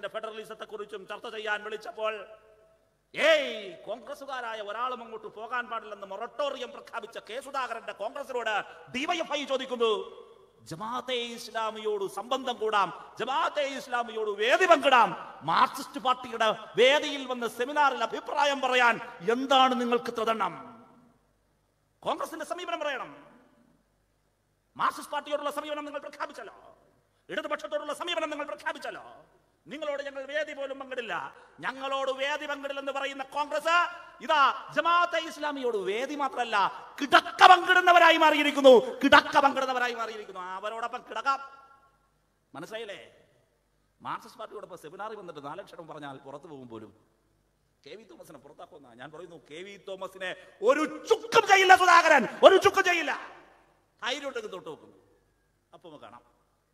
രാജ്യത്തിന്റെ ഫെഡറലിസത്തെ കുറിച്ചും ചർച്ച ചെയ്യാൻ വിളിച്ചപ്പോൾ ഏയ് കോൺഗ്രസുകാരായ ഒരാളും അങ്ങോട്ട് പോകാൻ പാടില്ലെന്ന് മൊറട്ടോറിയം പ്രഖ്യാപിച്ച കെ സുധാകരന്റെ കോൺഗ്രസിനോട് ഡിവൈഎഫ്ഐ ചോദിക്കുന്നു ജമാഅത്തെ ഇസ്ലാമിയോട് സംബന്ധം കൂടാം ജമാഅത്തെ ഇസ്ലാമിയോട് വേദി പങ്കിടാം മാർക്സിസ്റ്റ് പാർട്ടിയുടെ വേദിയിൽ വന്ന് സെമിനാറിൽ അഭിപ്രായം പറയാൻ എന്താണ് നിങ്ങൾക്ക് ത്രദണ്ണം കോൺഗ്രസിന്റെ സമീപനം പറയണം മാർക്സിസ്റ്റ് പാർട്ടിയോടുള്ള സമീപനം നിങ്ങൾ പ്രഖ്യാപിച്ചല്ലോ ഇടതുപക്ഷത്തോടുള്ള സമീപനം നിങ്ങൾ പ്രഖ്യാപിച്ചല്ലോ നിങ്ങളോട് ഞങ്ങൾ വേദി പോലും പങ്കിടില്ല ഞങ്ങളോട് വേദി പങ്കിടില്ലെന്ന് പറയുന്ന കോൺഗ്രസ് ഇതാ ജമാഅത്തെ ഇസ്ലാമിയോട് വേദി മാത്രമല്ല കിടക്ക പങ്കിടുന്നവരായി മാറിയിരിക്കുന്നു കിടക്ക പങ്കിടുന്നവരായി മാറിയിരിക്കുന്നു അവരോടൊപ്പം കിടക്കാം മനസ്സിലായില്ലേ മാർക്സിസ്റ്റ് പാർട്ടിയോടൊപ്പം സെമിനാറിൽ വന്നിട്ട് നാലക്ഷരം പറഞ്ഞാൽ പുറത്തു പോകും പോലും കെ വി തോമസിനെ പുറത്താക്കുന്ന ഞാൻ പറയുന്നു കെ വി തോമസിനെ ഒരു ചുക്കും ചെയ്യില്ല സുധാകരൻ ഒരു ചുക്കും ചെയ്യില്ല ധൈര്യം ഉണ്ടെങ്കിൽ തൊട്ട് നോക്കുന്നു അപ്പൊ നമുക്ക് കാണാം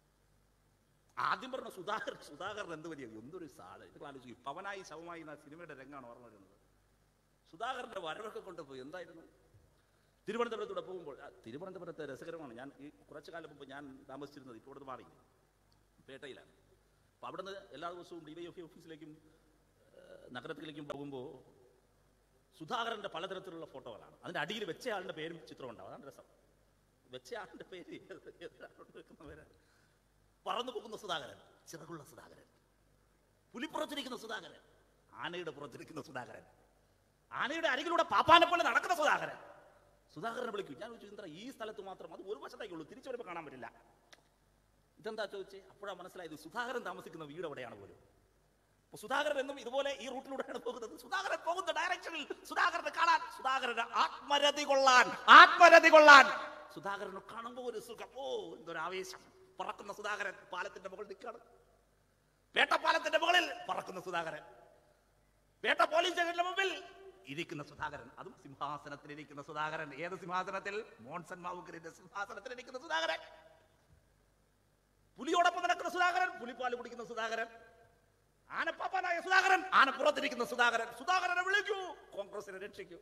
ആദ്യം പറഞ്ഞ സുധാകരൻ സുധാകരൻ എന്ത് വലിയ എന്തൊരു സാള് നിങ്ങൾ ആലോചിക്കും പവനായി ശവമായി എന്ന സിനിമയുടെ രംഗമാണ് ഓർമ്മ വരുന്നത് സുധാകരന്റെ വരവൊക്കെ കൊണ്ടുപോയി എന്തായിരുന്നു തിരുവനന്തപുരത്തൂടെ പോകുമ്പോൾ ആ, തിരുവനന്തപുരത്ത് രസകരമാണ് ഞാൻ ഈ കുറച്ചു കാലം മുമ്പ് ഞാൻ താമസിച്ചിരുന്നത് ഇപ്പോൾ ഇവിടെ മാറി പേട്ടയിലാണ് അപ്പൊ അവിടുന്ന് എല്ലാ ദിവസവും ഡി വൈ എഫ് ഓഫീസിലേക്കും ഏഹ്, നഗരത്തിലേക്കും പോകുമ്പോൾ സുധാകരന്റെ പലതരത്തിലുള്ള ഫോട്ടോകളാണ് അതിന്റെ അടിയിൽ വെച്ച ആളുടെ പേരും ചിത്രവും ഉണ്ടാവും അതാണ് രസം വെച്ച ആളുടെ പേര് ഏത് ഏതാണ് വെക്കുന്ന പേരാണ് പറന്നു പോകുന്ന സുധാകരൻ ചിറകുള്ള സുധാകരൻ പുലിപ്പുറത്തിരിക്കുന്ന സുധാകരൻ ആനയുടെ പുറത്തിരിക്കുന്ന സുധാകരൻ ആനയുടെ അരികിലൂടെ പാപ്പാനെ പോലെ നടക്കുന്ന സുധാകരൻ സുധാകരനെ വിളിക്കും ഞാൻ ചോദിച്ചു എന്താ ഈ സ്ഥലത്ത് മാത്രം അത് ഒരു വശത്തേക്കുള്ളൂ തിരിച്ചു വരുമ്പോൾ കാണാൻ പറ്റില്ല ഇതെന്താ ചോദിച്ചേ അപ്പോഴാണ് മനസ്സിലായത് സുധാകരൻ താമസിക്കുന്ന വീട് എവിടെയാണ് പോലും അപ്പൊ സുധാകരൻ എന്നും ഇതുപോലെ ഈ റൂട്ടിലൂടെയാണ് പോകുന്നത് സുധാകരൻ പോകുന്ന ഡയറക്ഷനിൽ സുധാകരനെ കാണാൻ സുധാകരന് ആത്മരതി കൊള്ളാൻ ആത്മരതി കൊള്ളാൻ സുധാകരനെ കാണുമ്പോൾ ഒരു സുഖം ഓ എന്തൊരു ആവേശം പറക്കുന്ന സുധാകരൻ പാലത്തിന്റെ മുകളിൽ നിൽക്കുകയാണ് പേട്ടപ്പാലത്തിന്റെ മുകളിൽ പറക്കുന്ന സുധാകരൻ പേട്ട പോലീസ് സ്റ്റേഷന്റെ മുമ്പിൽ ഇരിക്കുന്ന സുധാകരൻ അതും സിംഹാസനത്തിൽ ഇരിക്കുന്ന സുധാകരൻ ഏത് സിംഹാസനത്തിൽ മോൺസൺ മാവുക്കലിന്റെ സിംഹാസനത്തിൽ ഇരിക്കുന്ന സുധാകരൻ പുലിയോടൊപ്പം നടക്കുന്ന സുധാകരൻ പുലിപ്പാല് കുടിക്കുന്ന സുധാകരൻ ആനപ്പാപ്പാനായ സുധാകരൻ ആന പുറത്തിരിക്കുന്ന സുധാകരൻ സുധാകരനെ വിളിക്കൂ കോൺഗ്രസിനെ രക്ഷിക്കൂ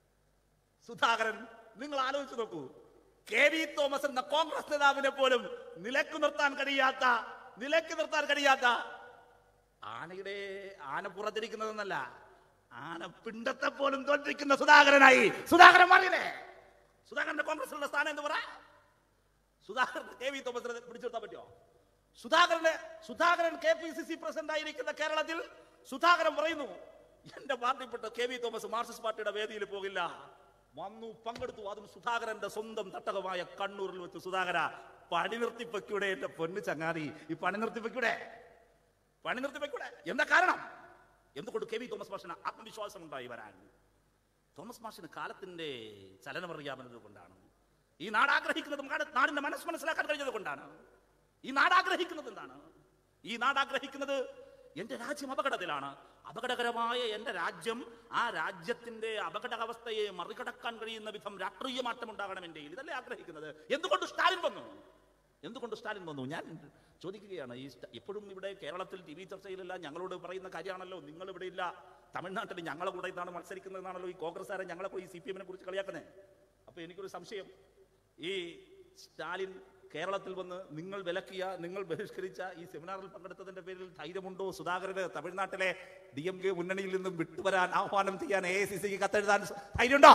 സുധാകരൻ നിങ്ങൾ ആലോചിച്ച് നോക്കൂ കെ വി തോമസ് എന്ന കോൺഗ്രസ് നേതാവിനെ പോലും നിലക്ക് നിർത്താൻ കഴിയാത്ത നിലക്ക് നിർത്താൻ കഴിയാത്ത ആനയുടെ ആന പുറത്തിരിക്കുന്നതെന്നല്ല ആന പിണ്ടത്തെ പോലും തോറ്റിരിക്കുന്ന സുധാകരനായി സുധാകരൻ മാറിയില്ലേ സുധാകരന്റെ കോൺഗ്രസിലുള്ള സ്ഥാനം എന്ന് പറ സുധാകരൻ കെ വി തോമസിനെ പിടിച്ചെടുത്താൻ പറ്റുമോ സുധാകരന് Sudhakaran K P C C president ആയിരിക്കുന്ന കേരളത്തിൽ സുധാകരൻ പറയുന്നു എന്റെ പാർട്ടിപ്പെട്ട കെ വി തോമസ് മാർക്സിസ്റ്റ് പാർട്ടിയുടെ വേദിയിൽ പോകില്ല വന്നു പങ്കെടുത്തു അതും സുധാകരന്റെ സ്വന്തം തട്ടകമായ കണ്ണൂരിൽ വെച്ച് സുധാകര പണി നിർത്തിപ്പൊക്കൂടെ എന്റെ പൊന്നു ചങ്ങാതി ഈ പണി നിർത്തിപ്പൊക്കൂടെ പണി നിർത്തിപ്പൊക്കൂടെ എന്താ കാരണം എന്തുകൊണ്ട് കെ വി തോമസ് മാഷിന് ആത്മവിശ്വാസം ഉണ്ടായി വരാൻ തോമസ് മാഷിന് കാലത്തിന്റെ ചലനമറിയാമെന്നത് കൊണ്ടാണ് ഈ നാട് ആഗ്രഹിക്കുന്നത് നാട്- നാടിന്റെ മനസ്സ് മനസ്സിലാക്കാൻ കഴിഞ്ഞത് കൊണ്ടാണ് ഈ നാട് ആഗ്രഹിക്കുന്നത് എന്താണ് ഈ നാട് ആഗ്രഹിക്കുന്നത് എന്റെ രാജ്യം അപകടത്തിലാണ് അപകടകരമായ എന്റെ രാജ്യം ആ രാജ്യത്തിന്റെ അപകടാവസ്ഥയെ മറികടക്കാൻ കഴിയുന്ന വിധം രാഷ്ട്രീയ മാറ്റം ഉണ്ടാകണം എന്റെ ഇതല്ലേ ആഗ്രഹിക്കുന്നത് എന്തുകൊണ്ട് സ്റ്റാലിൻ വന്നു എന്തുകൊണ്ട് സ്റ്റാലിൻ വന്നു ഞാൻ ചോദിക്കുകയാണ് ഈ സ്റ്റ- എപ്പോഴും ഇവിടെ കേരളത്തിൽ ടി വി ചർച്ചയിലല്ല ഞങ്ങളോട് പറയുന്ന കാര്യമാണല്ലോ നിങ്ങൾ ഇവിടെ ഇല്ല തമിഴ്നാട്ടിൽ ഞങ്ങളെ കൂടെ ഇതാണ് മത്സരിക്കുന്നതെന്നാണല്ലോ ഈ കോൺഗ്രസ്സുകാരെ ഞങ്ങളെ പോയി സി പി എമ്മിനെ കുറിച്ച് കളിയാക്കുന്നത് അപ്പൊ എനിക്കൊരു സംശയം ഈ സ്റ്റാലിൻ കേരളത്തിൽ വന്ന് നിങ്ങൾ വിലക്കിയ നിങ്ങൾ ബഹിഷ്കരിച്ച ഈ സെമിനാറിൽ പങ്കെടുത്തതിന്റെ പേരിൽ ധൈര്യമുണ്ടോ സുധാകരന് തമിഴ്നാട്ടിലെ ഡി എം കെ മുന്നണിയിൽ നിന്നും വിട്ടുവരാൻ ആഹ്വാനം ചെയ്യാൻ എ ഐ സി സിക്ക് കത്തെഴുതാൻ ധൈര്യമുണ്ടോ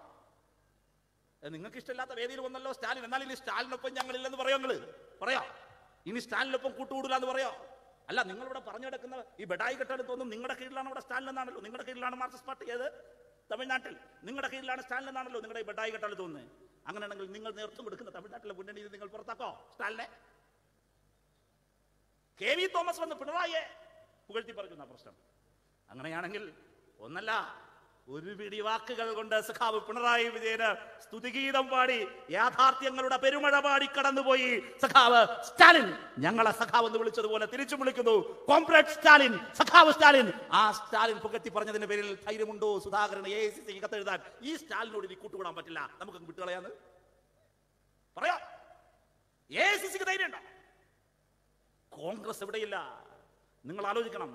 നിങ്ങൾക്ക് ഇഷ്ടമില്ലാത്ത വേദിയിൽ വന്നല്ലോ സ്റ്റാലിൻ എന്നാൽ ഇനി സ്റ്റാലിനൊപ്പം ഞങ്ങളില്ലെന്ന് പറയോ നിങ്ങള് പറയാ ഇനി സ്റ്റാലിനൊപ്പം കൂട്ടുകൂടില്ല എന്ന് പറയോ അല്ല നിങ്ങൾ ഇവിടെ പറഞ്ഞു കിടക്കുന്ന ഈ ബെഡായി കെട്ടെടുത്തൊന്നും നിങ്ങളുടെ കീഴിലാണ് ഇവിടെ സ്റ്റാലിൻ എന്നാണല്ലോ നിങ്ങളുടെ കീഴിലാണ് മാർക്സിസ്റ്റ് പാർട്ടി ഏത് തമിഴ്നാട്ടിൽ നിങ്ങളുടെ കീഴിലാണ് സ്റ്റാലിൻ എന്നാണല്ലോ നിങ്ങളുടെ ഈ ബെഡായി കെട്ടെടുത്ത് തോന്നുന്നത് അങ്ങനെയാണെങ്കിൽ നിങ്ങൾ നേതൃത്വം കൊടുക്കുന്ന തമിഴ്നാട്ടിലെ മുന്നണിയിൽ നിങ്ങൾ പുറത്താക്കോ സ്റ്റാലിനെ കെ വി തോമസ് വന്ന് പിണറായിയെ പുകഴ്ത്തി പറയുന്ന പ്രശ്നം അങ്ങനെയാണെങ്കിൽ ഒന്നല്ല ഒരു പിടി വാക്കുകൾ കൊണ്ട് സഖാവ് പിണറായി വിജയന് സ്തുതിഗീതം പാടി യാഥാർത്ഥ്യങ്ങളുടെ പെരുമഴ പാടി കടന്നുപോയി സഖാവ് സ്റ്റാലിൻ ഞങ്ങളെ സഖാവ് എന്ന് വിളിച്ചതുപോലെ തിരിച്ചു വിളിക്കുന്നു കോംപ്രേഡ് സ്റ്റാലിൻ സഖാവ് സ്റ്റാലിൻ ആ സ്റ്റാലിൻ പുകഴ്ത്തി പറഞ്ഞതിന്റെ പേരിൽ ധൈര്യമുണ്ടോ സുധാകരൻ എ സി സിക്ക് കത്തെഴുതാൻ ഈ സ്റ്റാലിനോട് ഇനി കൂട്ടുകൂടാൻ പറ്റില്ല നമുക്ക് വിട്ടുകളയാന്ന് പറയാം എ സി സിക്ക് ധൈര്യമുണ്ടോ കോൺഗ്രസ് എവിടെയില്ല നിങ്ങൾ ആലോചിക്കണം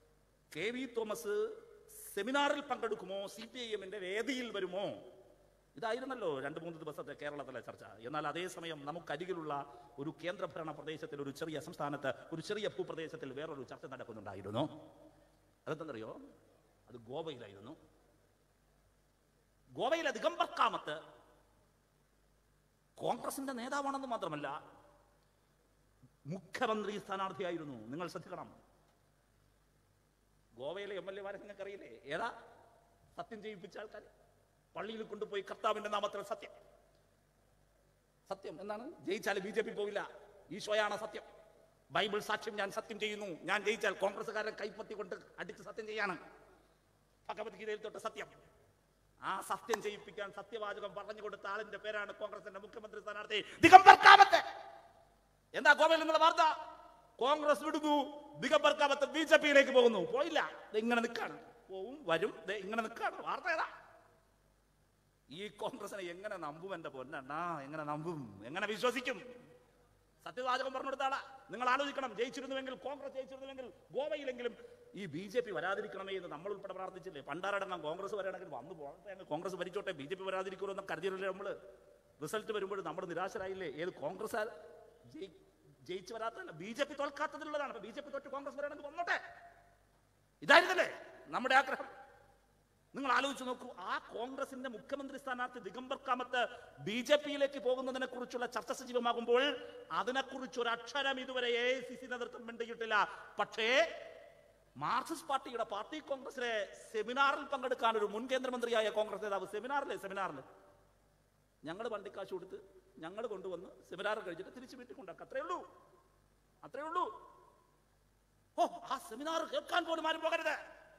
കെ വി തോമസ് സെമിനാറിൽ പങ്കെടുക്കുമോ സി പി ഐ എമ്മിന്റെ വേദിയിൽ വരുമോ ഇതായിരുന്നല്ലോ രണ്ട് മൂന്ന് ദിവസത്തെ കേരളത്തിലെ ചർച്ച എന്നാൽ അതേസമയം നമുക്കരികിലുള്ള ഒരു കേന്ദ്രഭരണ പ്രദേശത്തിൽ ഒരു ചെറിയ സംസ്ഥാനത്ത് ഒരു ചെറിയ ഭൂപ്രദേശത്തിൽ വേറൊരു ചർച്ച നടക്കുന്നുണ്ടായിരുന്നു അതെന്തെന്നറിയോ അത് ഗോവയിലായിരുന്നു ഗോവയിലെ ദിഗംബർ കാമത്ത് കോൺഗ്രസിന്റെ നേതാവാണെന്ന് മാത്രമല്ല മുഖ്യമന്ത്രി സ്ഥാനാർത്ഥിയായിരുന്നു നിങ്ങൾ ശ്രദ്ധിക്കണം ഗോവയിലെ എം എൽ എമാരെ നിങ്ങൾക്ക് അറിയില്ലേ ഏതാ സത്യം ചെയ്യിപ്പിച്ച ആൾക്കാർ പള്ളിയിൽ കൊണ്ടുപോയി കർത്താവിന്റെ നാമത്തിൽ സത്യം സത്യം എന്താണ് ജയിച്ചാൽ ബി ജെ പി പോവില്ല ഈശോയാണ് സത്യം ബൈബിൾ സാക്ഷ്യം ഞാൻ സത്യം ചെയ്യുന്നു ഞാൻ ജയിച്ചാൽ കോൺഗ്രസ്സുകാരൻ കൈപ്പത്തി കൊണ്ട് അടിച്ച് സത്യം ചെയ്യാണ് ഭഗവത്ഗീതയിൽ തൊട്ട് സത്യം ആ സത്യം ചെയ്യിപ്പിക്കാൻ സത്യവാചകം പറഞ്ഞു കൊടുത്ത ആളിന്റെ പേരാണ് കോൺഗ്രസിന്റെ മുഖ്യമന്ത്രി സ്ഥാനാർത്ഥി ദിഗംബർ കാമത്ത് എന്താ ഗോവയിൽ നിന്നുള്ള വാർത്ത കോൺഗ്രസ് വിടുന്നു ദിഗംബർ കാമത്ത് ബി ജെ പിയിലേക്ക് പോകുന്നു പോയില്ല ദേ ഇങ്ങനെ നിൽക്കാണ് പോവും വരും ദേ ഇങ്ങനെ നിൽക്കാണ് വാർത്ത ഏതാ ഈ കോൺഗ്രസിനെ എങ്ങനെ നമ്പും എന്റെ പൊന്നണ്ണാ എങ്ങനെ നമ്പും എങ്ങനെ വിശ്വസിക്കും സത്യവാചകം പറഞ്ഞു കൊടുത്താളാ നിങ്ങൾ ആലോചിക്കണം ജയിച്ചിരുന്നുവെങ്കിൽ കോൺഗ്രസ് ജയിച്ചിരുന്നുവെങ്കിൽ ഗോവയിലെങ്കിലും ഈ ബി ജെ പി വരാതിരിക്കണമേ എന്ന് നമ്മൾ ഉൾപ്പെടെ പ്രാർത്ഥിച്ചില്ലേ പണ്ടാരടങ്ങാം കോൺഗ്രസ് വരാണെങ്കിൽ വന്നു പോകട്ടെ അങ്ങ് കോൺഗ്രസ് ഭരിച്ചോട്ടെ ബി ജെ പി വരാതിരിക്കുമല്ലോ എന്ന് കരുതിയില്ലേ നമ്മൾ റിസൾട്ട് വരുമ്പോൾ നമ്മൾ നിരാശരായില്ലേ ഏത് കോൺഗ്രസ് ജയിച്ചു വരാത്തതല്ല ബി ജെ പി തോൽക്കാത്തതിലുള്ളതാണ് ബി ജെ പി തോറ്റ് കോൺഗ്രസ് വരാണെങ്കിൽ വന്നോട്ടെ ഇതായിരുന്നല്ലേ നമ്മുടെ ആഗ്രഹം നിങ്ങൾ ആലോചിച്ച് നോക്കൂ ആ കോൺഗ്രസിന്റെ മുഖ്യമന്ത്രി സ്ഥാനാർത്ഥി ദിഗംബർ കാമത്ത് ബി ജെ പിയിലേക്ക് പോകുന്നതിനെ കുറിച്ചുള്ള ചർച്ച സജീവമാകുമ്പോൾ അതിനെക്കുറിച്ച് ഒരു അക്ഷരം ഇതുവരെ എ ഐ സി സി നേതൃത്വം മിണ്ടിയിട്ടില്ല പക്ഷേ മാർക്സിസ്റ്റ് പാർട്ടിയുടെ പാർട്ടി കോൺഗ്രസിലെ സെമിനാറിൽ പങ്കെടുക്കാൻ ഒരു മുൻ കേന്ദ്രമന്ത്രിയായ കോൺഗ്രസ് നേതാവ് സെമിനാറിലെ സെമിനാറിൽ ഞങ്ങൾ വണ്ടിക്കാശ് കൊടുത്ത് ഞങ്ങൾ കൊണ്ടുവന്ന് സെമിനാർ കഴിച്ചിട്ട് തിരിച്ചു വീട്ടിൽ കൊണ്ടാക്കുക അത്രേ ഉള്ളൂ അത്രേ ഉള്ളൂ ഓ ആ സെമിനാർ കേൾക്കാൻ പോലും ആരും പോകരുത്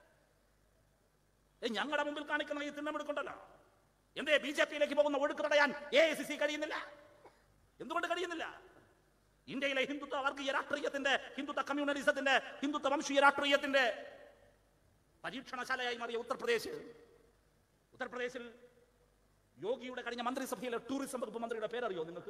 ഏ ഞങ്ങളുടെ മുമ്പിൽ കാണിക്കുന്ന ഈ തിണ്ണമെടുക്കുണ്ടല്ലോ എന്തേ ബി ജെ പിയിലേക്ക് പോകുന്ന ഒഴുക്ക് തടയാൻ എ ഐ സി സി കഴിയുന്നില്ല എന്തുകൊണ്ട് കഴിയുന്നില്ല ഇന്ത്യയിലെ ഹിന്ദുത്വ വർഗീയ രാഷ്ട്രീയത്തിന്റെ ഹിന്ദുത്വ കമ്മ്യൂണലിസത്തിന്റെ ഹിന്ദുത്വ വംശീയ രാഷ്ട്രീയത്തിന്റെ പരീക്ഷണശാലയായി മാറിയ ഉത്തർപ്രദേശ് ഉത്തർപ്രദേശിൽ യോഗിയുടെ കഴിഞ്ഞ മന്ത്രിസഭയിലെ ടൂറിസം വകുപ്പ് മന്ത്രിയുടെ പേരറിയോ നിങ്ങൾക്ക്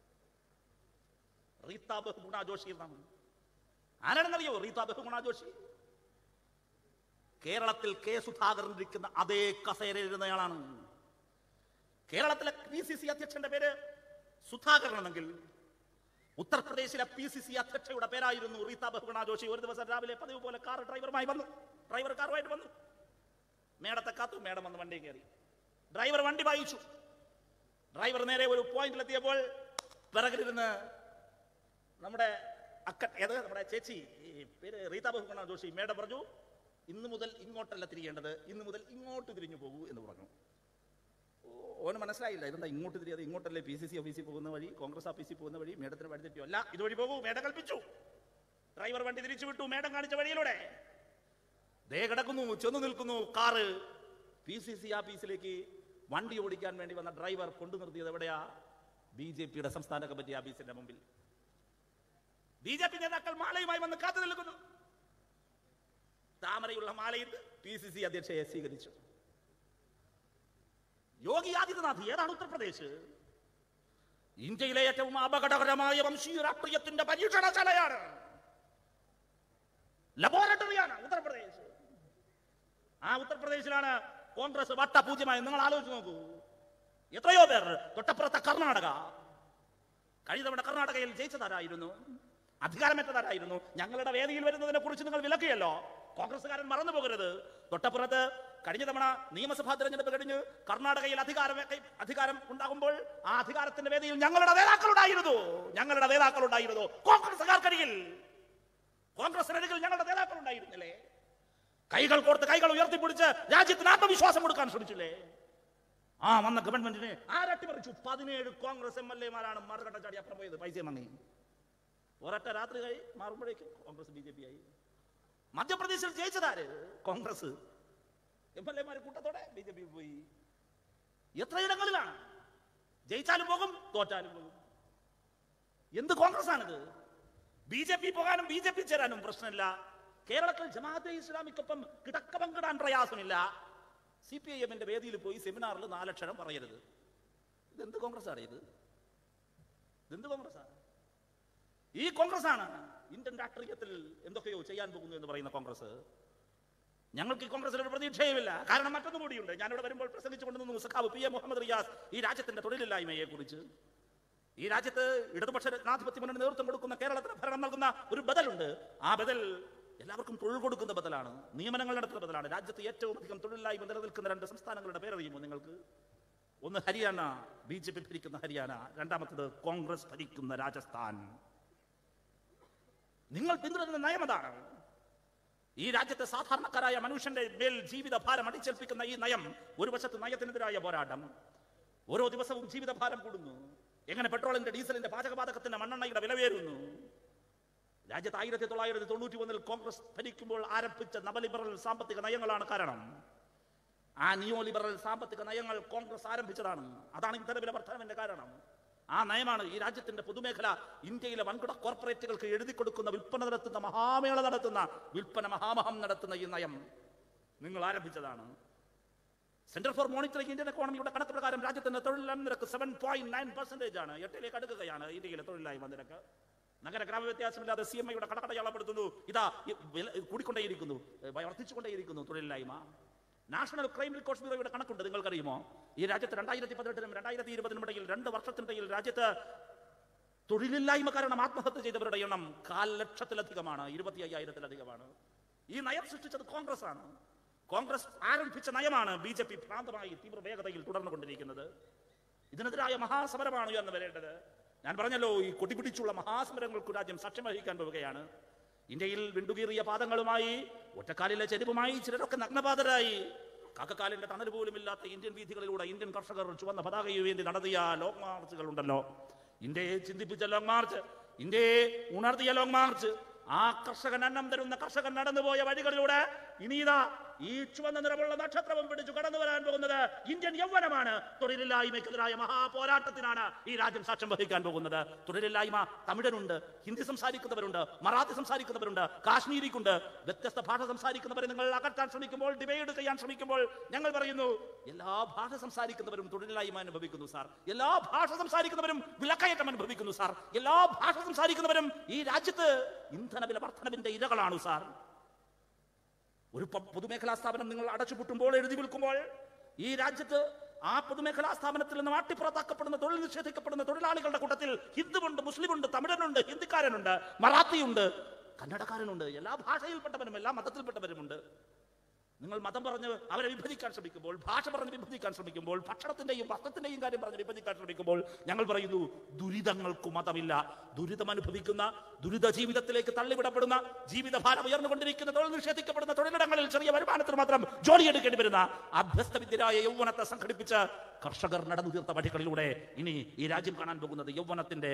റീത്ത ബഹുഗുണ ജോഷി എന്നാണ് ആരാണെന്നറിയോ റീത്ത ബഹുഗുണ ജോഷി കേരളത്തിൽ കെ സുധാകരൻ ഇരിക്കുന്ന അതേ കസേരയിരുന്നയാളാണ് കേരളത്തിലെ പി സി സി അധ്യക്ഷന്റെ പേര് സുധാകരനെങ്കിൽ ഉത്തർപ്രദേശിലെ പി സി സി അധ്യക്ഷയുടെ പേരായിരുന്നു റീത്ത ബഹുഗുണ ജോഷി ഒരു ദിവസം രാവിലെ പതിവ് പോലെ കാർ ഡ്രൈവറുമായി വന്നു ഡ്രൈവർ കാറുമായിട്ട് വന്നു മേടത്തെ കാത്തു മേടം വന്ന് വണ്ടി കയറി ഡ്രൈവർ വണ്ടി വായിച്ചു ഡ്രൈവർ നേരെ ഒരു പോയിന്റിലെത്തിയപ്പോൾ പിറകിലിരുന്ന് നമ്മുടെ അക്ക ഏത് നമ്മുടെ ചേച്ചി ഈ പേര് റീത ബഹുഗുണ ജോഷി മേഡം പറഞ്ഞു ഇന്ന് മുതൽ ഇങ്ങോട്ടല്ല തിരിയേണ്ടത് ഇന്ന് മുതൽ ഇങ്ങോട്ട് തിരിഞ്ഞു പോകൂ എന്ന് പറഞ്ഞു ഓ- ഓന് മനസ്സിലായില്ല ഇതെന്താ ഇങ്ങോട്ട് തിരിയാതെ ഇങ്ങോട്ടല്ലേ പി സി സി ഓഫീസിൽ പോകുന്ന വഴി കോൺഗ്രസ് ഓഫീസിൽ പോകുന്ന വഴി മേഡത്തിന് വഴി തെറ്റിയോ അല്ല ഇതുവഴി പോകൂ മേഡം കൽപ്പിച്ചു ഡ്രൈവർ വണ്ടി തിരിച്ചു വിട്ടു മേഡം കാണിച്ച വഴിയിലൂടെ ദേ കിടക്കുന്നു ചെന്ന് നിൽക്കുന്നു കാറ് പി സി സി ഓഫീസിലേക്ക് വണ്ടി ഓടിക്കാൻ വേണ്ടി വന്ന ഡ്രൈവർ കൊണ്ടു നിർത്തിയത് എവിടെയാ ബി ജെ പിയുടെ സംസ്ഥാന കമ്മിറ്റി ഓഫീസിന്റെ മുമ്പിൽ ബി ജെ പി നേതാക്കൾ മാലയുമായി വന്ന് കാത്തു നിൽക്കുന്നു താമരയുള്ള മാലയിൽ പി സി സി അധ്യക്ഷയെ സ്വീകരിച്ചു യോഗി ആദിത്യനാഥ് ഏതാണ് ഉത്തർപ്രദേശ് ഇന്ത്യയിലെ ഏറ്റവും അപകടകരമായ വംശീയ രാഷ്ട്രീയത്തിന്റെ പരീക്ഷണശാലയാണ് ലബോറട്ടറിയാണ് ഉത്തർപ്രദേശ് ആ ഉത്തർപ്രദേശിലാണ് കോൺഗ്രസ് വട്ടപൂജ്യമായി നിങ്ങൾ ആലോചിച്ച് നോക്കൂ എത്രയോ പേർ തൊട്ടപ്പുറത്തെ കർണാടക കഴിഞ്ഞ തവണ കർണാടകയിൽ ജയിച്ചതാരായിരുന്നു അധികാരമേറ്റതാരായിരുന്നു ഞങ്ങളുടെ വേദിയിൽ വരുന്നതിനെ കുറിച്ച് നിങ്ങൾ വിലക്കിയല്ലോ കോൺഗ്രസ്സുകാരൻ മറന്നു പോകരുത് തൊട്ടപ്പുറത്ത് കഴിഞ്ഞ തവണ നിയമസഭാ തെരഞ്ഞെടുപ്പ് കഴിഞ്ഞ് കർണാടകയിൽ അധികാരം അധികാരം ഉണ്ടാകുമ്പോൾ ആ അധികാരത്തിന്റെ വേദിയിൽ ഞങ്ങളുടെ നേതാക്കളുണ്ടായിരുന്നു ഞങ്ങളുടെ നേതാക്കളുണ്ടായിരുന്നു കോൺഗ്രസ്സുകാർക്കരികിൽ കോൺഗ്രസിനരികിൽ ഞങ്ങളുടെ നേതാക്കളുണ്ടായിരുന്നില്ലേ കൈകൾ കോർത്ത് കൈകൾ ഉയർത്തിപ്പിടിച്ച് രാജ്യത്തിന് ആത്മവിശ്വാസം കൊടുക്കാൻ ശ്രമിച്ചില്ലേ ആ വന്ന ഗവൺമെന്റിനെ ആരട്ടിമറിച്ചു പതിനേഴ് കോൺഗ്രസ് എം എൽ എമാരാണ് മറുകട്ട ചാടി അപ്പുറം പോയത് പൈസ വാങ്ങി ഒരൊറ്റ രാത്രി കഴി മാറുമ്പോഴേക്കും കോൺഗ്രസ് ബി ജെ പി ആയി മധ്യപ്രദേശിൽ ജയിച്ചതാര് കോൺഗ്രസ് എം എൽ എമാര് കൂട്ടത്തോടെ ബി ജെ പി പോയി എത്രയിടങ്ങളിലാണ് ജയിച്ചാലും പോകും തോറ്റാലും പോകും എന്ത് കോൺഗ്രസ് ആണിത് ബി ജെ പി പോകാനും ബി ജെ പി ചേരാനും പ്രശ്നമില്ല കേരളത്തിൽ ജമാഅത്തെ ഇസ്ലാമിക്കൊപ്പം കിടക്ക പങ്കിടാൻ പ്രയാസമില്ല സി പി ഐ എമ്മിന്റെ വേദിയിൽ പോയി സെമിനാറിൽ നാലക്ഷരം പറയരുത് ഇതെന്ത് കോൺഗ്രസ് ആണ് ഇത് ഇതെന്ത് കോൺഗ്രസ് ആണ് ഈ കോൺഗ്രസ് ആണ് ഇന്ത്യൻ രാഷ്ട്രീയത്തിൽ എന്തൊക്കെയോ ചെയ്യാൻ പോകുന്നു എന്ന് പറയുന്ന കോൺഗ്രസ് ഞങ്ങൾക്ക് ഈ കോൺഗ്രസിൽ ഒരു പ്രതീക്ഷയുമില്ല കാരണം മറ്റൊന്നും കൂടിയുണ്ട് ഞാനിവിടെ വരുമ്പോൾ പ്രസംഗിച്ചുകൊണ്ട് നിന്നു സഖാവ് പി എ മുഹമ്മദ് റിയാസ് ഈ രാജ്യത്തിന്റെ തൊഴിലില്ലായ്മയെ കുറിച്ച് ഈ രാജ്യത്ത് ഇടതുപക്ഷ ജനാധിപത്യ മുന്നണി നേതൃത്വം കൊടുക്കുന്ന കേരളത്തിന് ഭരണം നൽകുന്ന ഒരു ബദലുണ്ട് ആ ബദൽ എല്ലാവർക്കും തൊഴിൽ കൊടുക്കുന്ന ബദലാണ് നിയമനങ്ങൾ നടത്തുന്ന ബദലാണ് രാജ്യത്ത് ഏറ്റവും അധികം തൊഴിലില്ലായ്മ നിലനിൽക്കുന്ന രണ്ട് സംസ്ഥാനങ്ങളുടെ പേരറിയുമോ നിങ്ങൾക്ക് ഒന്ന് ഹരിയാന ബി ജെ പി ഭരിക്കുന്ന ഹരിയാന രണ്ടാമത്തത് കോൺഗ്രസ് ഭരിക്കുന്ന രാജസ്ഥാൻ നിങ്ങൾ പിന്തുടരുന്ന നയം അതാണ് ഈ രാജ്യത്തെ സാധാരണക്കാരായ മനുഷ്യന്റെ മേൽ ജീവിത ഭാരം അടിച്ചേൽപ്പിക്കുന്ന ഈ നയം ഒരു വശത്ത് നയത്തിനെതിരായ പോരാട്ടം ഓരോ ദിവസവും ജീവിതഭാരം കൂടുന്നു എങ്ങനെ പെട്രോളിന്റെ ഡീസലിന്റെ പാചകവാതകത്തിന്റെ മണ്ണെണ്ണയുടെ വില ഉയരുന്നു രാജ്യത്ത് ആയിരത്തി തൊള്ളായിരത്തി തൊണ്ണൂറ്റി ഒന്നിൽ കോൺഗ്രസ് ഭരിക്കുമ്പോൾ ആരംഭിച്ച നവലിബറൽ സാമ്പത്തിക നയങ്ങളാണ് കാരണം ആ നിയോ ലിബറൽ സാമ്പത്തിക നയങ്ങൾ കോൺഗ്രസ് ആരംഭിച്ചതാണ് അതാണ് ഇന്ധനവില വർധനവിന്റെ കാരണം ആ നയമാണ് ഈ രാജ്യത്തിന്റെ പൊതുമേഖല ഇന്ത്യയിലെ വൻകിട കോർപ്പറേറ്റുകൾക്ക് എഴുതി കൊടുക്കുന്ന വിൽപ്പന നടത്തുന്ന മഹാമേള നടത്തുന്ന വിൽപ്പന മഹാമഹം നടത്തുന്ന ഈ നയം നിങ്ങൾ ആരംഭിച്ചതാണ് സെന്റർ ഫോർ മോണിറ്ററിംഗ് ഇന്ത്യൻ എക്കോണമിയുടെ കണക്ക് പ്രകാരം രാജ്യത്തിന്റെ തൊഴിലില്ലായ്മ നിരക്ക് സെവൻ പോയിന്റ് നയൻ പെർസെന്റേജ് ആണ് എട്ടിലേക്ക് അടുക്കുകയാണ് ഇന്ത്യയിലെ തൊഴിലില്ലായ്മ നിരക്ക് നഗര ഗ്രാമ വ്യത്യാസമില്ലാതെ സി എം ഐയുടെ കടക്കടയാളപ്പെടുത്തുന്നു ഇതാ ഈ വില- കൂടിക്കൊണ്ടേയിരിക്കുന്നു ഏ, വർദ്ധിച്ചുകൊണ്ടേയിരിക്കുന്നു തൊഴിലില്ലായ്മ നാഷണൽ ക്രൈം റിക്കോർഡ്സ് ബ്യൂറോയുടെ കണക്കുണ്ട് നിങ്ങൾക്കറിയുമോ ഈ രാജ്യത്ത് രണ്ടായിരത്തി പതിനെട്ടിനും രണ്ടായിരത്തി ഇരുപതിനും ഇടയിൽ രണ്ട് വർഷത്തിനിടയിൽ രാജ്യത്ത് തൊഴിലില്ലായ്മ കാരണം ആത്മഹത്യ ചെയ്തവരുടെ എണ്ണം കാൽ ലക്ഷത്തിലധികമാണ് ഇരുപത്തി അയ്യായിരത്തിലധികമാണ് ഈ നയം സൃഷ്ടിച്ചത് കോൺഗ്രസ് ആണ് കോൺഗ്രസ് ആരംഭിച്ച നയമാണ് ബി ജെ പി ഭ്രാന്തമായി തീവ്ര വേഗതയിൽ തുടർന്നുകൊണ്ടിരിക്കുന്നത് ഇതിനെതിരായ മഹാസമരമാണ് ഉയർന്നു വരേണ്ടത് ഞാൻ പറഞ്ഞല്ലോ ഈ കൊടിപിടിച്ചുള്ള മഹാസമരങ്ങൾക്ക് രാജ്യം സാക്ഷ്യം വഹിക്കാൻ പോവുകയാണ് ഇന്ത്യയിൽ വിണ്ടുകീറിയ പാദങ്ങളുമായി ഒറ്റക്കാലിലെ ചെരുവുമായി ചിലരൊക്കെ നഗ്നപാതരായി കാക്കക്കാലിന്റെ തണൽ പോലും ഇല്ലാത്ത ഇന്ത്യൻ വീഥികളിലൂടെ ഇന്ത്യൻ കർഷകർ ചുവന്ന പതാകയുവേണ്ടി നടത്തിയ ലോങ് മാർച്ചുകൾ ഉണ്ടല്ലോ ഇന്ത്യയെ ചിന്തിപ്പിച്ച ലോങ് മാർച്ച് ഇന്ത്യയെ ഉണർത്തിയ ലോങ് മാർച്ച് ആ കർഷകൻ അന്നം തരുന്ന കർഷകൻ നടന്നുപോയ വഴികളിലൂടെ ഇനിതാ ഈ ചുവന്ന നിറമുള്ള നക്ഷത്രവും പിടിച്ചു കടന്നു വരാൻ പോകുന്നത് ഇന്ത്യൻ യൗവനമാണ് തൊഴിലില്ലായ്മയ്ക്കെതിരായ മഹാപോരാട്ടത്തിനാണ് ഈ രാജ്യം സാക്ഷ്യം വഹിക്കാൻ പോകുന്നത് തൊഴിലില്ലായ്മ തമിഴനുണ്ട് ഹിന്ദി സംസാരിക്കുന്നവരുണ്ട് മറാത്തി സംസാരിക്കുന്നവരുണ്ട് കാശ്മീരിക്കുണ്ട് വ്യത്യസ്ത ഭാഷ സംസാരിക്കുന്നവരെ നിങ്ങൾ അകറ്റാൻ ശ്രമിക്കുമ്പോൾ ഡിവൈഡ് ചെയ്യാൻ ശ്രമിക്കുമ്പോൾ ഞങ്ങൾ പറയുന്നു എല്ലാ ഭാഷ സംസാരിക്കുന്നവരും തൊഴിലില്ലായ്മ അനുഭവിക്കുന്നു സാർ എല്ലാ ഭാഷ സംസാരിക്കുന്നവരും വിലക്കയറ്റം അനുഭവിക്കുന്നു സാർ എല്ലാ ഭാഷ സംസാരിക്കുന്നവരും ഈ രാജ്യത്ത് ഇന്ധനവില വർധനവിന്റെ ഇരകളാണ് സാർ ഒരു പ- പൊതുമേഖലാ സ്ഥാപനം നിങ്ങൾ അടച്ചുപൂട്ടുമ്പോൾ എഴുതി വിൽക്കുമ്പോൾ ഈ രാജ്യത്ത് ആ പൊതുമേഖലാ സ്ഥാപനത്തിൽ നിന്ന് മാറ്റിപ്പുറത്താക്കപ്പെടുന്ന തൊഴിൽ നിഷേധിക്കപ്പെടുന്ന തൊഴിലാളികളുടെ കൂട്ടത്തിൽ ഹിന്ദുവുണ്ട് മുസ്ലിമുണ്ട് തമിഴനുണ്ട് ഹിന്ദിക്കാരനുണ്ട് മറാത്തിയുണ്ട് കന്നഡക്കാരനുണ്ട് എല്ലാ ഭാഷയിൽപ്പെട്ടവരും എല്ലാ മതത്തിൽപ്പെട്ടവരുമുണ്ട് നിങ്ങൾ മതം പറഞ്ഞ് അവരെ വിഭജിക്കാൻ ശ്രമിക്കുമ്പോൾ ഭാഷ പറഞ്ഞ് വിഭജിക്കാൻ ശ്രമിക്കുമ്പോൾ ഭക്ഷണത്തിന്റെയും വസ്ത്രത്തിന്റെയും കാര്യം പറഞ്ഞ് വിഭജിക്കാൻ ശ്രമിക്കുമ്പോൾ ഞങ്ങൾ പറയുന്നു ദുരിതങ്ങൾക്ക് മതമില്ല ദുരിതം അനുഭവിക്കുന്ന ദുരിത ജീവിതത്തിലേക്ക് തള്ളിവിടപ്പെടുന്ന ജീവിതഭാരം ഉയർന്നുകൊണ്ടിരിക്കുന്ന തൊഴിൽ നിഷേധിക്കപ്പെടുന്ന തൊഴിലിടങ്ങളിൽ ചെറിയ വരുമാനത്തിന് മാത്രം ജോലിയെടുക്കേണ്ടി വരുന്ന അഭ്യസ്തവിദ്യരായ യൗവനത്തെ സംഘടിപ്പിച്ച് കർഷകർ നടന്നു തീർത്ത വഴികളിലൂടെ ഇനി ഈ രാജ്യം കാണാൻ പോകുന്നത് യൗവനത്തിന്റെ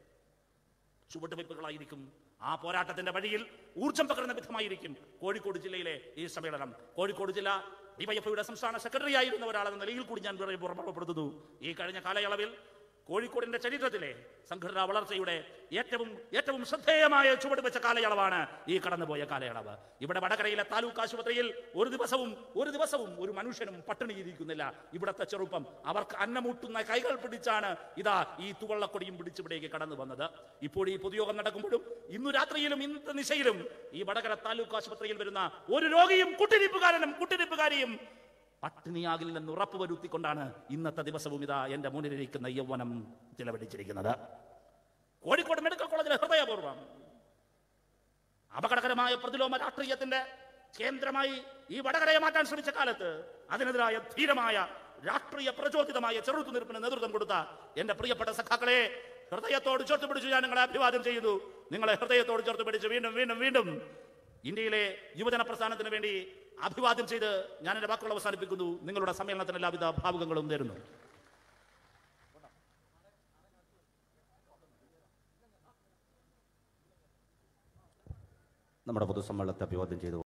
ചുവടുവയ്പ്പുകളായിരിക്കും ആ പോരാട്ടത്തിന്റെ വഴിയിൽ ഊർജം പകരുന്ന വിധമായിരിക്കും കോഴിക്കോട് ജില്ലയിലെ ഈ സമ്മേളനം കോഴിക്കോട് ജില്ല ഡിവൈഎഫ്ഐയുടെ സംസ്ഥാന സെക്രട്ടറി ആയിരുന്ന ഒരാളെന്ന നിലയിൽ കൂടി ഞാൻ വേറെ ഓർമ്മപ്പെടുത്തുന്നു ഈ കഴിഞ്ഞ കാലയളവിൽ കോഴിക്കോടിന്റെ ചരിത്രത്തിലെ സംഘടനാ വളർച്ചയുടെ ഏറ്റവും ഏറ്റവും ശ്രദ്ധേയമായ ചുവട് വെച്ച കാലയളവാണ് ഈ കടന്നുപോയ കാലയളവ് ഇവിടെ വടകരയിലെ താലൂക്ക് ആശുപത്രിയിൽ ഒരു ദിവസവും ഒരു ദിവസവും ഒരു മനുഷ്യനും പട്ടിണിയിരിക്കുന്നില്ല ഇവിടത്തെ ചെറുപ്പം അവർക്ക് അന്നമൂട്ടുന്ന കൈകൾ പിടിച്ചാണ് ഇതാ ഈ തുവള്ളക്കൊടിയും പിടിച്ചിവിടേക്ക് കടന്നു വന്നത് ഇപ്പോൾ ഈ പൊതുയോഗം നടക്കുമ്പോഴും ഇന്നു രാത്രിയിലും ഇന്നത്തെ നിശയിലും ഈ വടകര താലൂക്ക് ആശുപത്രിയിൽ വരുന്ന ഒരു രോഗിയും കുട്ടിരിപ്പുകാരനും കുട്ടിരിപ്പുകാരിയും പട്ടിണിയാകില്ലെന്ന് ഉറപ്പുവരുത്തിക്കൊണ്ടാണ് ഇന്നത്തെ ദിവസവും ഇതാ എന്റെ മുന്നിലിരിക്കുന്ന യൗവനം ചിലവഴിച്ചിരിക്കുന്നത് കോഴിക്കോട് മെഡിക്കൽ കോളേജിലെ ഹൃദയപൂർവ്വം അപകടകരമായ പ്രതിലോമ രാഷ്ട്രീയത്തിന്റെ കേന്ദ്രമായി ഈ വടകരയെ മാറ്റാൻ ശ്രമിച്ച കാലത്ത് അതിനെതിരായ ധീരമായ രാഷ്ട്രീയ പ്രചോദിതമായ ചെറുത്തുനിൽപ്പിന് നേതൃത്വം കൊടുത്ത എന്റെ പ്രിയപ്പെട്ട സഖാക്കളെ ഹൃദയത്തോട് ചേർത്ത് പിടിച്ചു ഞാൻ നിങ്ങളെ അഭിവാദ്യം ചെയ്യുന്നു നിങ്ങളെ ഹൃദയത്തോട് ചേർത്ത് പിടിച്ച് വീണ്ടും വീണ്ടും വീണ്ടും ഇന്ത്യയിലെ യുവജന പ്രസ്ഥാനത്തിന് വേണ്ടി അഭിവാദ്യം ചെയ്ത് ഞാൻ എന്റെ വാക്കുകൾ അവസാനിപ്പിക്കുന്നു നിങ്ങളുടെ സമ്മേളനത്തിന് എല്ലാവിധ ഭാവുകങ്ങളും നേരുന്നു നമ്മുടെ പൊതുസമ്മേളനത്തെ അഭിവാദ്യം ചെയ്തു